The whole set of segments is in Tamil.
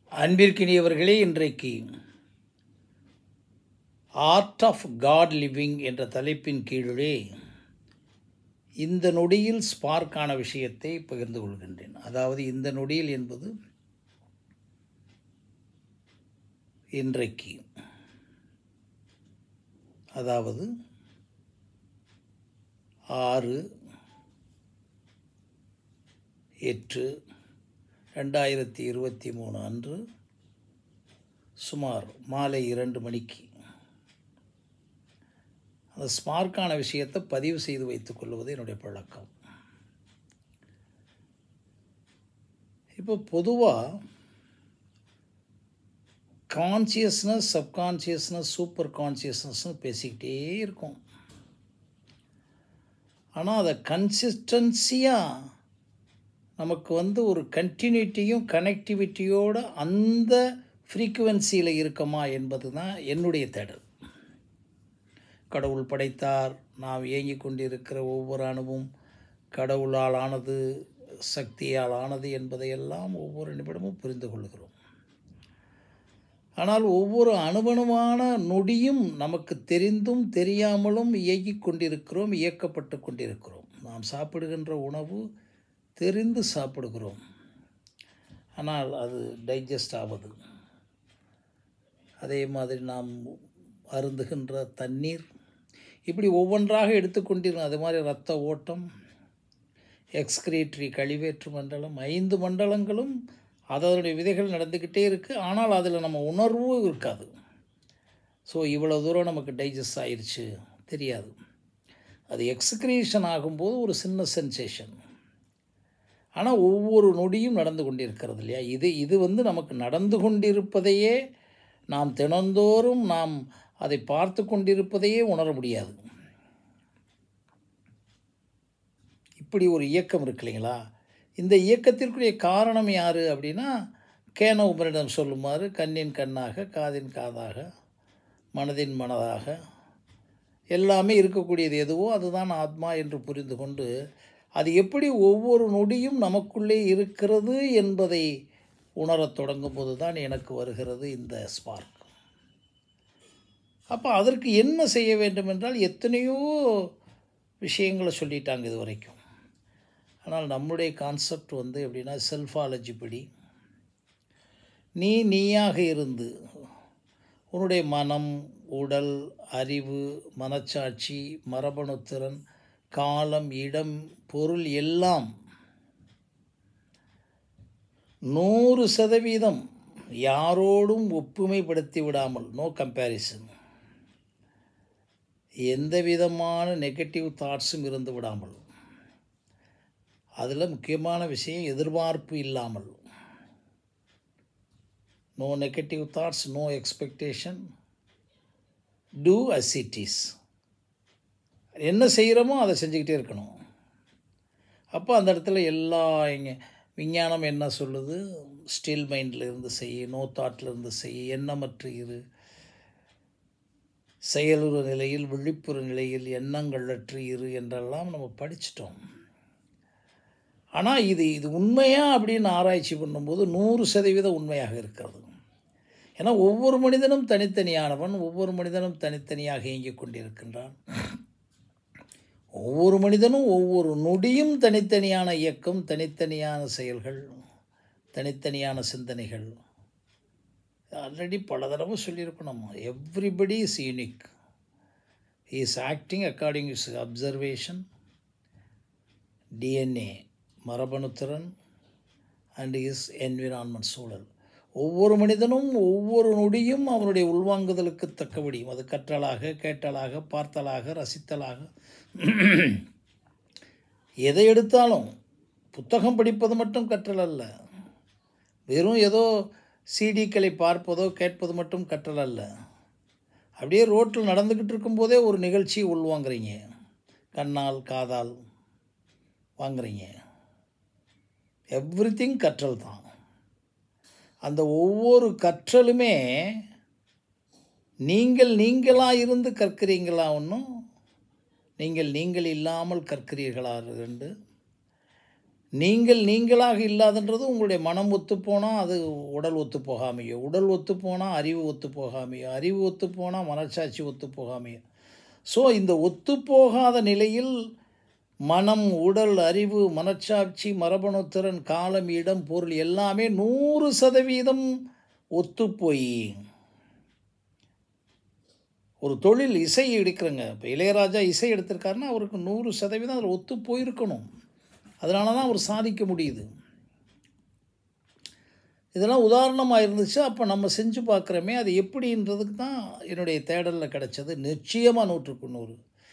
அன்பிற்கினியவர்களே இன்றைக்கு ஆர்ட் ஆஃப் காட் லிவிங் என்ற தலைப்பின் கீழே இந்த நொடியில் ஸ்பார்க்கான விஷயத்தை பகிர்ந்து கொள்கின்றேன் அதாவது இந்த நொடியில் என்பது இன்றைக்கு அதாவது ஆறு எட்டு ரெண்டாயிரத்தி இருபத்தி மூணு அன்று சுமார் மாலை இரண்டு மணிக்கு அந்த ஸ்மார்க்கான விஷயத்தை பதிவு செய்து வைத்துக் கொள்வது என்னுடைய பழக்கம் இப்போ பொதுவாக கான்சியஸ்னஸ் சப்கான்சியஸ்னஸ் சூப்பர் கான்சியஸ்னஸ்னு பேசிக்கிட்டே இருக்கோம் ஆனால் அதை கன்சிஸ்டன்சியாக நமக்கு வந்து ஒரு கண்டினியூட்டியும் கனெக்டிவிட்டியோட அந்த ஃப்ரீக்குவென்சியில் இருக்கமா என்பது தான் என்னுடைய தேடல் கடவுள் படைத்தார் நாம் இயங்கி கொண்டிருக்கிற ஒவ்வொரு அணுவும் கடவுளால் ஆனது சக்தியால் ஆனது என்பதையெல்லாம் ஒவ்வொரு நிமிடமும் புரிந்து கொள்கிறோம் ஆனால் ஒவ்வொரு அணுவணுவான நொடியும் நமக்கு தெரிந்தும் தெரியாமலும் இயங்கிக் கொண்டிருக்கிறோம் இயக்கப்பட்டு கொண்டிருக்கிறோம் நாம் சாப்பிடுகின்ற உணவு தெரிந்து சாப்பிடுகிறோம் ஆனால் அது டைஜஸ்ட் ஆவது அதே மாதிரி நாம் அருந்துகின்ற தண்ணீர் இப்படி ஒவ்வொன்றாக எடுத்துக்கொண்டிருக்கும் அது மாதிரி இரத்த ஓட்டம் எக்ஸ்கிரேட்டரி கழிவேற்று மண்டலம் ஐந்து மண்டலங்களும் அதனுடைய விதைகள் நடந்துக்கிட்டே இருக்குது ஆனால் அதில் நம்ம உணர்வும் இருக்காது ஸோ இவ்வளோ தூரம் நமக்கு டைஜஸ்ட் ஆயிடுச்சு தெரியாது அது எக்ஸ்கிரேஷன் ஆகும்போது ஒரு சின்ன சென்சேஷன் ஆனால் ஒவ்வொரு நொடியும் நடந்து கொண்டிருக்கிறது இல்லையா இது இது வந்து நமக்கு நடந்து கொண்டிருப்பதையே நாம் தினந்தோறும் நாம் அதை பார்த்து கொண்டிருப்பதையே உணர முடியாது இப்படி ஒரு இயக்கம் இருக்கு இல்லைங்களா இந்த இயக்கத்திற்குரிய காரணம் யார் அப்படின்னா கேன உபரிடம் சொல்லுமாறு கண்ணின் கண்ணாக காதின் காதாக மனதின் மனதாக எல்லாமே இருக்கக்கூடியது எதுவோ அதுதான் ஆத்மா என்று புரிந்து கொண்டு அது எப்படி ஒவ்வொரு நொடியும் நமக்குள்ளே இருக்கிறது என்பதை உணரத் தொடங்கும் போது தான் எனக்கு வருகிறது இந்த ஸ்பார்க் அப்போ அதற்கு என்ன செய்ய வேண்டும் என்றால் எத்தனையோ விஷயங்களை சொல்லிட்டாங்க இது வரைக்கும் ஆனால் நம்முடைய கான்செப்ட் வந்து எப்படின்னா செல்ஃபாலஜி படி நீ நீயாக இருந்து உன்னுடைய மனம் உடல் அறிவு மனச்சாட்சி மரபணுத்திறன் காலம் இடம் பொருள் எல்லாம் நூறு சதவீதம் யாரோடும் ஒப்புமைப்படுத்தி விடாமல் நோ கம்பேரிசன் எந்த விதமான நெகட்டிவ் தாட்ஸும் இருந்து விடாமல் அதில் முக்கியமான விஷயம் எதிர்பார்ப்பு இல்லாமல் no negative thoughts no expectation do activities என்ன செய்கிறோமோ அதை செஞ்சுக்கிட்டே இருக்கணும் அப்போ அந்த இடத்துல எல்லா இங்கே விஞ்ஞானம் என்ன சொல்லுது ஸ்டில் மைண்டில் இருந்து செய்ய நோ தாட்டில் இருந்து செய்ய எண்ணமற்ற இரு செயலுற நிலையில் விழிப்புற நிலையில் எண்ணங்களற்று இரு என்றெல்லாம் நம்ம படிச்சிட்டோம் ஆனால் இது இது உண்மையா அப்படின்னு ஆராய்ச்சி பண்ணும்போது நூறு சதவீதம் உண்மையாக இருக்கிறது ஏன்னா ஒவ்வொரு மனிதனும் தனித்தனியானவன் ஒவ்வொரு மனிதனும் தனித்தனியாக இயங்கிக் கொண்டிருக்கின்றான் ஒவ்வொரு மனிதனும் ஒவ்வொரு நொடியும் தனித்தனியான இயக்கம் தனித்தனியான செயல்கள் தனித்தனியான சிந்தனைகள் ஆல்ரெடி பல தடவை சொல்லியிருக்கோம் நம்ம everybody is unique is acting according is observation DNA மரபணுத்திறன் அண்ட் இஸ் என்விரான்மெண்ட் சூழல் ஒவ்வொரு மனிதனும் ஒவ்வொரு நொடியும் அவனுடைய உள்வாங்குதலுக்கு தக்கபடி அது கற்றலாக கேட்டலாக பார்த்தலாக ரசித்தலாக எதை எடுத்தாலும் புத்தகம் படிப்பது மட்டும் கற்றல் அல்ல வெறும் ஏதோ சிடிக்களை பார்ப்பதோ கேட்பது மட்டும் கற்றல் அல்ல அப்படியே ரோட்டில் நடந்துக்கிட்டு இருக்கும்போதே ஒரு நிகழ்ச்சி உள்வாங்குறீங்க கண்ணால் காதால் வாங்குறீங்க எவ்ரி திங் கற்றல் தான் அந்த ஒவ்வொரு கற்றலுமே நீங்கள் நீங்களாக இருந்து கற்கிறீங்களா ஒன்றும் நீங்கள் நீங்கள் இல்லாமல் கற்கிறீர்களா ரெண்டு நீங்கள் நீங்களாக இல்லாதன்றது உங்களுடைய மனம் ஒத்து போனால் அது உடல் ஒத்து போகாமையோ உடல் ஒத்து போனால் அறிவு ஒத்து போகாமையோ அறிவு ஒத்து போனால் மனச்சாட்சி ஒத்து போகாமையோ ஸோ இந்த ஒத்துப்போகாத நிலையில் மனம் உடல் அறிவு மனச்சாட்சி மரபணுத்திறன் காலம் இடம் பொருள் எல்லாமே நூறு சதவீதம் ஒத்துப்போய் ஒரு தொழில் இசை எடுக்கிறங்க இப்போ இளையராஜா இசை எடுத்திருக்காருன்னா அவருக்கு நூறு சதவீதம் அதில் ஒத்து போயிருக்கணும் அதனால தான் அவர் சாதிக்க முடியுது இதெல்லாம் உதாரணமாக இருந்துச்சு அப்போ நம்ம செஞ்சு பார்க்குறோமே அது எப்படின்றதுக்கு தான் என்னுடைய தேடலில் கிடச்சது நிச்சயமாக நூற்றுக்கு நூறு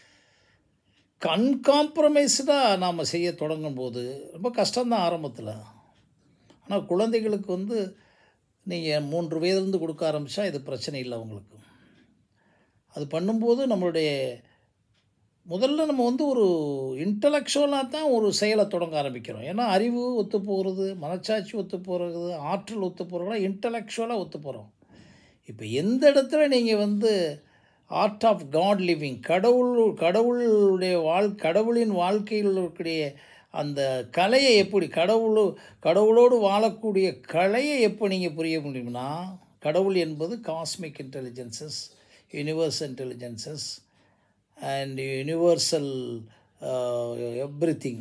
கன்காம்ப்ரமைஸ்டாக நாம் செய்ய தொடங்கும் போது ரொம்ப கஷ்டம்தான் ஆரம்பத்தில் ஆனால் குழந்தைகளுக்கு வந்து நீங்கள் மூன்று வயதுலேருந்து கொடுக்க ஆரம்பித்தா இது பிரச்சனை இல்லை அவங்களுக்கு அது பண்ணும்போது நம்மளுடைய முதல்ல நம்ம வந்து ஒரு இன்டலெக்சுவலாக தான் ஒரு செயலை தொடங்க ஆரம்பிக்கிறோம் ஏன்னா அறிவு ஒத்து போகிறது மனச்சாட்சி ஒத்து போகிறது ஆற்றல் ஒத்து போகிறதுலாம் இன்டலெக்சுவலாக ஒத்து போகிறோம் இப்போ எந்த இடத்துல நீங்கள் வந்து ஆர்ட் ஆஃப் காட் லிவிங் கடவுள் கடவுளுடைய வாழ் கடவுளின் வாழ்க்கையில் இருக்கக்கூடிய அந்த கலையை எப்படி கடவுள் கடவுளோடு வாழக்கூடிய கலையை எப்போ நீங்கள் புரிய முடியும்னா கடவுள் என்பது cosmic intelligences universe intelligences and universal everything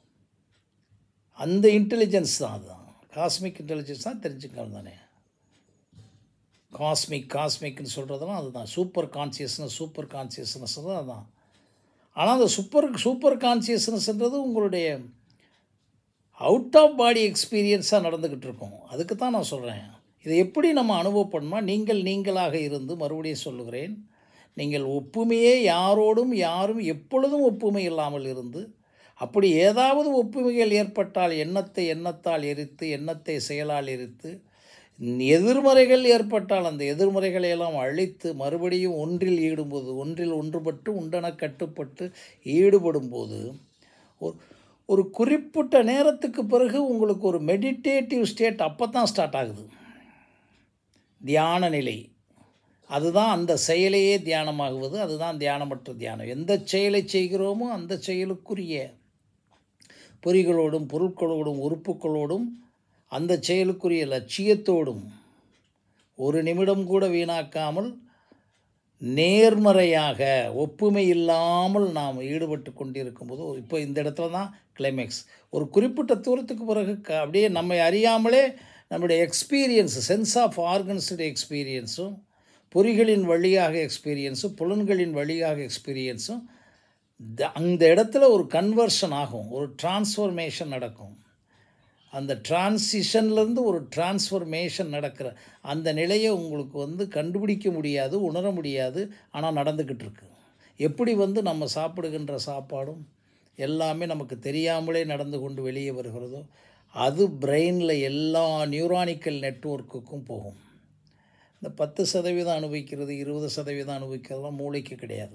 அந்த இன்டெலிஜென்ஸ் தான் அதுதான் காஸ்மிக் இன்டெலிஜென்ஸ் தான் தெரிஞ்சுக்கணும் தானே காஸ்மிக் காஸ்மிக்னு சொல்கிறதெல்லாம் அதுதான் சூப்பர் கான்சியஸ்னஸ் சூப்பர் கான்சியஸ்னஸ் தான் அதுதான் ஆனால் அந்த சூப்பர் சூப்பர் கான்சியஸ்னஸ்ன்றது உங்களுடைய அவுட் ஆஃப் பாடி எக்ஸ்பீரியன்ஸாக நடந்துக்கிட்டு இருக்கும் அதுக்கு தான் நான் சொல்கிறேன் இதை எப்படி நம்ம அனுபவப்படணுமா நீங்கள் நீங்களாக இருந்து மறுபடியும் சொல்லுகிறேன் நீங்கள் ஒப்புமையே யாரோடும் யாரும் எப்பொழுதும் ஒப்புமை இல்லாமல் இருந்து அப்படி ஏதாவது ஒப்புமைகள் ஏற்பட்டால் எண்ணத்தை எண்ணத்தால் எரித்து எண்ணத்தை செயலால் எரித்து எதிர்மறைகள் ஏற்பட்டால் அந்த எதிர்மறைகளை எல்லாம் அழித்து மறுபடியும் ஒன்றில் ஈடும்போது ஒன்றில் ஒன்றுபட்டு உண்டன கட்டுப்பட்டு ஈடுபடும்போது ஒரு ஒரு குறிப்பிட்ட நேரத்துக்கு பிறகு உங்களுக்கு ஒரு மெடிடேட்டிவ் ஸ்டேட் அப்போ தான் ஸ்டார்ட் ஆகுது தியான நிலை அதுதான் அந்த செயலையே தியானமாகுவது அதுதான் தியானமற்ற தியானம் எந்த செயலை செய்கிறோமோ அந்த செயலுக்குரிய பொறிகளோடும் பொருட்களோடும் உறுப்புகளோடும் அந்த செயலுக்குரிய லட்சியத்தோடும் ஒரு நிமிடம் கூட வீணாக்காமல் நேர்மறையாக ஒப்புமை இல்லாமல் நாம் ஈடுபட்டு கொண்டிருக்கும்போது இப்போ இந்த இடத்துல தான் கிளைமேக்ஸ் ஒரு குறிப்பிட்ட தூரத்துக்கு பிறகு க அப்படியே நம்மை அறியாமலே நம்முடைய எக்ஸ்பீரியன்ஸ் சென்ஸ் ஆஃப் ஆர்கன்ஸுடைய எக்ஸ்பீரியன்ஸும் பொறிகளின் வழியாக எக்ஸ்பீரியன்ஸும் புலன்களின் வழியாக எக்ஸ்பீரியன்ஸும் அந்த இடத்துல ஒரு கன்வர்ஷன் ஆகும் ஒரு டிரான்ஸ்ஃபர்மேஷன் நடக்கும் அந்த டிரான்சிஷன்லேருந்து ஒரு டிரான்ஸ்ஃபர்மேஷன் நடக்கிற அந்த நிலையை உங்களுக்கு வந்து கண்டுபிடிக்க முடியாது உணர முடியாது ஆனால் நடந்துக்கிட்டு இருக்கு எப்படி வந்து நம்ம சாப்பிடுகின்ற சாப்பாடும் எல்லாமே நமக்கு தெரியாமலே நடந்து கொண்டு வெளியே வருகிறதோ அது பிரெயினில் எல்லா நியூரானிக்கல் நெட்ஒர்க்குக்கும் போகும் இந்த பத்து சதவீதம் அனுபவிக்கிறது இருபது சதவீதம் அனுபவிக்கிறதுலாம் மூளைக்கு கிடையாது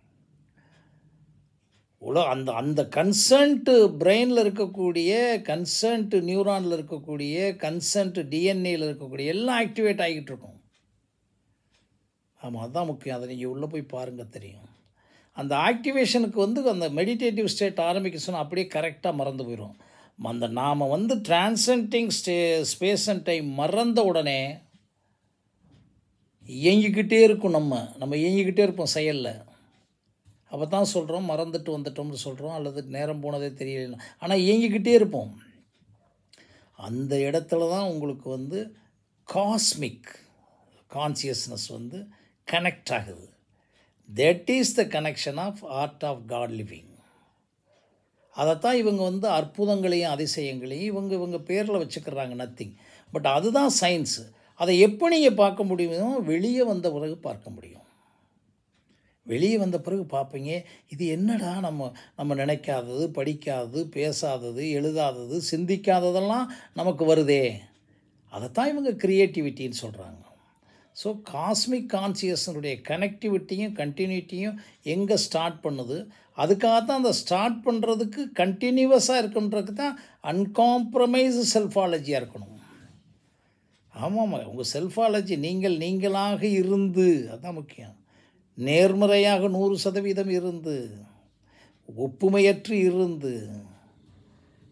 உல அந்த அந்த கன்சன்ட்டு பிரெயினில் இருக்கக்கூடிய கன்சன்ட்டு நியூரானில் இருக்கக்கூடிய கன்சன்ட்டு டிஎன்ஏயில் இருக்கக்கூடிய எல்லாம் ஆக்டிவேட் ஆகிட்டு இருக்கும் ஆமாம் அதுதான் முக்கியம் அதை நீங்கள் உள்ளே போய் பாருங்கள் தெரியும் அந்த ஆக்டிவேஷனுக்கு வந்து அந்த மெடிடேட்டிவ் ஸ்டேட் ஆரம்பிக்க சொன்னால் அப்படியே கரெக்டாக மறந்து போயிடும் அந்த நாம் வந்து transcending stay space and time மறந்த உடனே இயங்கிக்கிட்டே இருக்கும் நம்ம நம்ம இயங்கிக்கிட்டே இருப்போம் செயலில் அப்போ தான் சொல்கிறோம் மறந்துட்டு வந்துட்டோம்னு சொல்கிறோம் அல்லது நேரம் போனதே தெரியல ஆனால் இயங்கிக்கிட்டே இருப்போம் அந்த இடத்துல தான் உங்களுக்கு வந்து காஸ்மிக் கான்சியஸ்னஸ் வந்து கனெக்ட் ஆகுது that is the connection of art of God living அதைத்தான் இவங்க வந்து அற்புதங்களையும் அதிசயங்களையும் இவங்க இவங்க பேரில் வச்சுக்கிறாங்க நத்திங் பட் அதுதான் சயின்ஸு அதை எப்போ நீங்கள் பார்க்க முடியுமோ வெளியே வந்த பிறகு பார்க்க முடியும் வெளியே வந்த பிறகு பார்ப்பீங்க இது என்னடா நம்ம நம்ம நினைக்காதது படிக்காதது பேசாதது எழுதாதது சிந்திக்காததெல்லாம் நமக்கு வருதே அதைத்தான் இவங்க க்ரியேட்டிவிட்டின்னு சொல்கிறாங்க ஸோ காஸ்மிக் கான்சியஸ்னுடைய கனெக்டிவிட்டியும் கண்டினியூட்டியும் எங்கே ஸ்டார்ட் பண்ணுது அதுக்காக தான் அந்த ஸ்டார்ட் பண்ணுறதுக்கு கண்டினியூவஸாக இருக்குன்றதுக்கு தான் அன்காம்ப்ரமைஸ் செல்ஃபாலஜியாக இருக்கணும் ஆமாம் உங்கள் செல்ஃபாலஜி நீங்கள் நீங்களாக இருந்து அதுதான் முக்கியம் நேர்மறையாக நூறு சதவீதம் இருந்து ஒப்புமையற்று இருந்து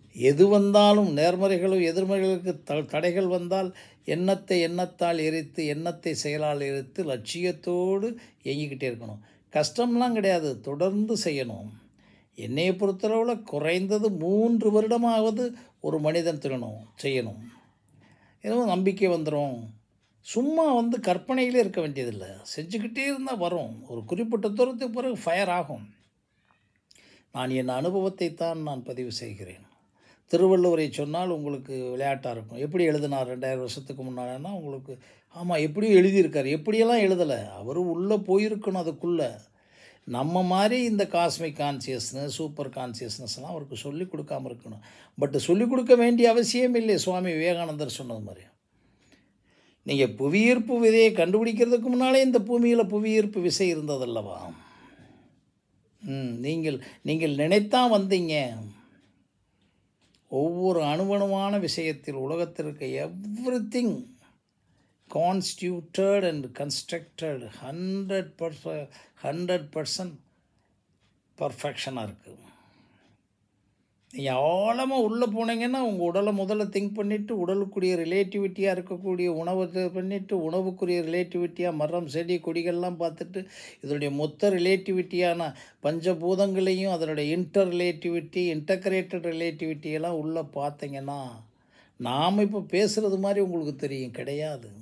எது வந்தாலும் நேர்மறைகளும் எதிர்மறைகளுக்கு த தடைகள் வந்தால் எண்ணத்தை எண்ணத்தால் எரித்து எண்ணத்தை செயலால் எரித்து லட்சியத்தோடு இயங்கிக்கிட்டே இருக்கணும் கஷ்டம்லாம் கிடையாது தொடர்ந்து செய்யணும் என்னையை பொறுத்தளவில் குறைந்தது மூன்று வருடமாவது ஒரு மனிதன் திறனும் செய்யணும் ஏதோ நம்பிக்கை வந்துடும் சும்மா வந்து கற்பனையிலே இருக்க வேண்டியதில்லை செஞ்சுக்கிட்டே இருந்தால் வரும் ஒரு குறிப்பிட்ட தூரத்துக்கு பிறகு ஃபயர் ஆகும் நான் என் அனுபவத்தை தான் நான் பதிவு செய்கிறேன் திருவள்ளுவரை சொன்னால் உங்களுக்கு விளையாட்டாக இருக்கும் எப்படி எழுதினார் ரெண்டாயிரம் வருஷத்துக்கு முன்னாடினா உங்களுக்கு ஆமாம் எப்படியும் எழுதியிருக்கார் எப்படியெல்லாம் எழுதலை அவரும் உள்ளே போயிருக்கணும் அதுக்குள்ளே நம்ம மாதிரி இந்த காஸ்மிக் கான்சியஸ்னஸ் சூப்பர் கான்சியஸ்னஸ்லாம் அவருக்கு சொல்லிக் கொடுக்காம இருக்கணும் பட் சொல்லிக் கொடுக்க வேண்டிய அவசியம் இல்லை சுவாமி விவேகானந்தர் சொன்னது மாதிரி நீங்கள் புவியீர்ப்பு விதையை கண்டுபிடிக்கிறதுக்கு முன்னாலே இந்த பூமியில் புவியீர்ப்பு விசை இருந்ததல்லவா ம் நீங்கள் நீங்கள் நினைத்தா வந்தீங்க ஒவ்வொரு அணுவணுவான விஷயத்தில் உலகத்தில் இருக்க everything constituted and constructed hundred per hundred percent பர்ஃபெக்ஷனாக இருக்குது நீங்கள் ஆழமாக உள்ளே போனீங்கன்னா உங்கள் உடலை முதல்ல திங்க் பண்ணிவிட்டு உடலுக்குரிய ரிலேட்டிவிட்டியாக இருக்கக்கூடிய உணவை பண்ணிவிட்டு உணவுக்குரிய ரிலேட்டிவிட்டியாக மரம் செடி கொடிகள்லாம் பார்த்துட்டு இதனுடைய மொத்த ரிலேட்டிவிட்டியான பஞ்சபூதங்களையும் அதனுடைய இன்டர் ரிலேட்டிவிட்டி இன்டகிரேட்டட் ரிலேட்டிவிட்டியெல்லாம் உள்ளே பார்த்தீங்கன்னா நாம் இப்போ பேசுகிறது மாதிரி உங்களுக்கு தெரியும் கிடையாது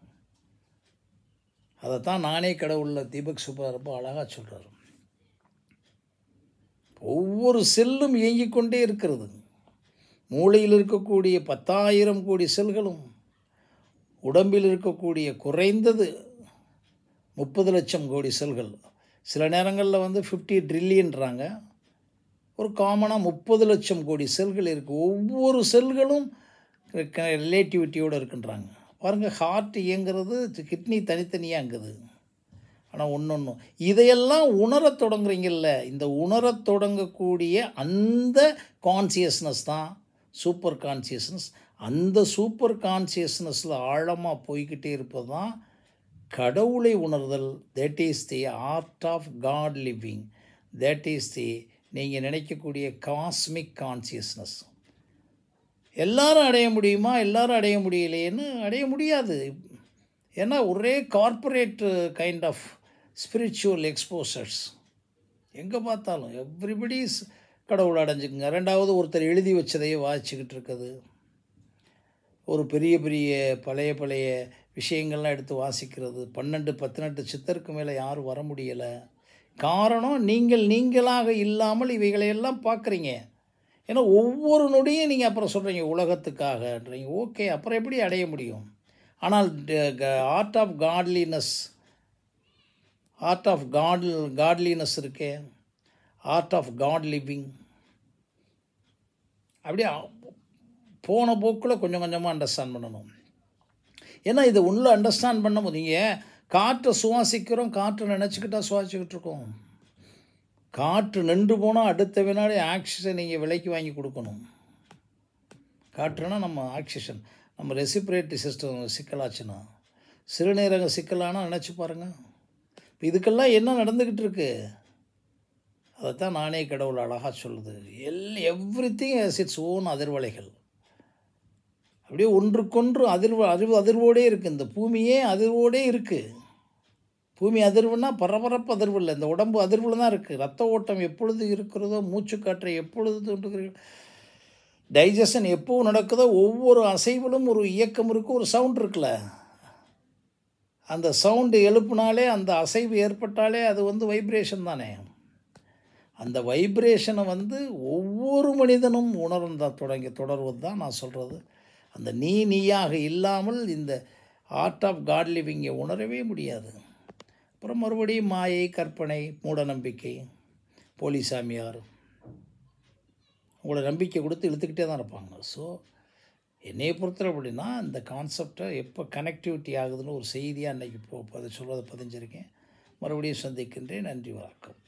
அதைத்தான் நானே கடவுளில் தீபக் சுப்பா ரொம்ப அழகாக சொல்கிறார் ஒவ்வொரு செல்லும் இயங்கிக் கொண்டே இருக்கிறது மூளையில் இருக்கக்கூடிய பத்தாயிரம் கோடி செல்களும் உடம்பில் இருக்கக்கூடிய குறைந்தது முப்பது லட்சம் கோடி செல்கள் சில நேரங்களில் வந்து ஃபிஃப்டி ட்ரில்லியன்றாங்க ஒரு காமனாக முப்பது லட்சம் கோடி செல்கள் இருக்குது ஒவ்வொரு செல்களும் ரிலேட்டிவிட்டியோடு இருக்குன்றாங்க பாருங்கள் ஹார்ட் இயங்குறது கிட்னி தனித்தனியாக இருக்குது ஆனால் ஒன்று ஒன்று இதையெல்லாம் உணரத் தொடங்குறீங்கல்ல இந்த உணரத் தொடங்கக்கூடிய அந்த கான்சியஸ்னஸ் தான் சூப்பர் கான்சியஸ்னஸ் அந்த சூப்பர் கான்சியஸ்னஸில் ஆழமாக போய்கிட்டே இருப்பது தான் கடவுளை உணர்தல் that is the art of God living that is the நீங்கள் நினைக்கக்கூடிய காஸ்மிக் கான்சியஸ்னஸ் எல்லாரும் அடைய முடியுமா எல்லாரும் அடைய முடியலையேன்னு அடைய முடியாது ஏன்னா ஒரே corporate kind of spiritual exposures எங்கே பார்த்தாலும் எவ்ரிபடிஸ் கடவுள் அடைஞ்சுக்குங்க ரெண்டாவது ஒருத்தர் எழுதி வச்சதையே வாசிச்சுக்கிட்டு இருக்குது ஒரு பெரிய பெரிய பழைய பழைய விஷயங்கள்லாம் எடுத்து வாசிக்கிறது பன்னெண்டு பதினெட்டு சித்தருக்கு மேலே யாரும் வர முடியலை காரணம் நீங்கள் நீங்களாக இல்லாமல் இவைகளையெல்லாம் பார்க்குறீங்க ஏன்னா ஒவ்வொரு நொடியும் நீங்கள் அப்புறம் சொல்கிறீங்க உலகத்துக்காகன்றீங்க ஓகே அப்புறம் எப்படி அடைய முடியும் ஆனால் art of godliness art of God godliness இருக்கே ஆர்ட் ஆஃப் காட் லிவிங் அப்படியே போன போக்கில் கொஞ்சம் கொஞ்சமாக அண்டர்ஸ்டாண்ட் பண்ணணும் ஏன்னா இதை உள்ள அண்டர்ஸ்டாண்ட் பண்ண நீங்கள் காற்றை சுவாசிக்கிறோம் காற்றை நினச்சிக்கிட்டா சுவாசிக்கிட்டு இருக்கோம் காற்று நின்று போனால் அடுத்த வினாடி ஆக்சிஜன் நீங்கள் விலைக்கு வாங்கி கொடுக்கணும் காற்றுனா நம்ம ஆக்சிஜன் நம்ம ரெசிப்ரேட்டரி சிஸ்டம் சிக்கலாச்சுன்னா சிறுநீரக சிக்கலானா நினச்சி பாருங்கள் இப்போ இதுக்கெல்லாம் என்ன நடந்துக்கிட்டு இருக்கு அதைத்தான் நானே கடவுள் அழகாக சொல்லுது எல் everything has its own அதிர்வலைகள் அப்படியே ஒன்றுக்கொன்று அதிர்வு அறிவு அதிர்வோடே இருக்குது இந்த பூமியே அதிர்வோடே இருக்குது பூமி அதிர்வுனா பரபரப்பு அதிர்வு இல்லை இந்த உடம்பு அதிர்வில் தான் இருக்குது ரத்த ஓட்டம் எப்பொழுது இருக்கிறதோ மூச்சுக்காற்றை எப்பொழுது டைஜஷன் எப்போ நடக்குதோ ஒவ்வொரு அசைவிலும் ஒரு இயக்கம் இருக்குது ஒரு சவுண்ட் இருக்குல்ல அந்த சவுண்டு எழுப்புனாலே அந்த அசைவு ஏற்பட்டாலே அது வந்து வைப்ரேஷன் தானே அந்த வைப்ரேஷனை வந்து ஒவ்வொரு மனிதனும் உணர்ந்த தொடங்கி தொடர்வது தான் நான் சொல்கிறது அந்த நீ நீயாக இல்லாமல் இந்த ஆர்ட் ஆஃப் காட் லிவிங்கை உணரவே முடியாது அப்புறம் மறுபடியும் மாயை கற்பனை மூட நம்பிக்கை போலிசாமியார் உங்களை நம்பிக்கை கொடுத்து இழுத்துக்கிட்டே தான் இருப்பாங்க ஸோ என்னையை பொறுத்தவரை அப்படின்னா இந்த கான்செப்டை எப்போ கனெக்டிவிட்டி ஆகுதுன்னு ஒரு செய்தியாக அன்றைக்கி இப்போ அதை சொல்வதை பதிஞ்சிருக்கேன் மறுபடியும் சந்திக்கின்றேன் நன்றி வணக்கம்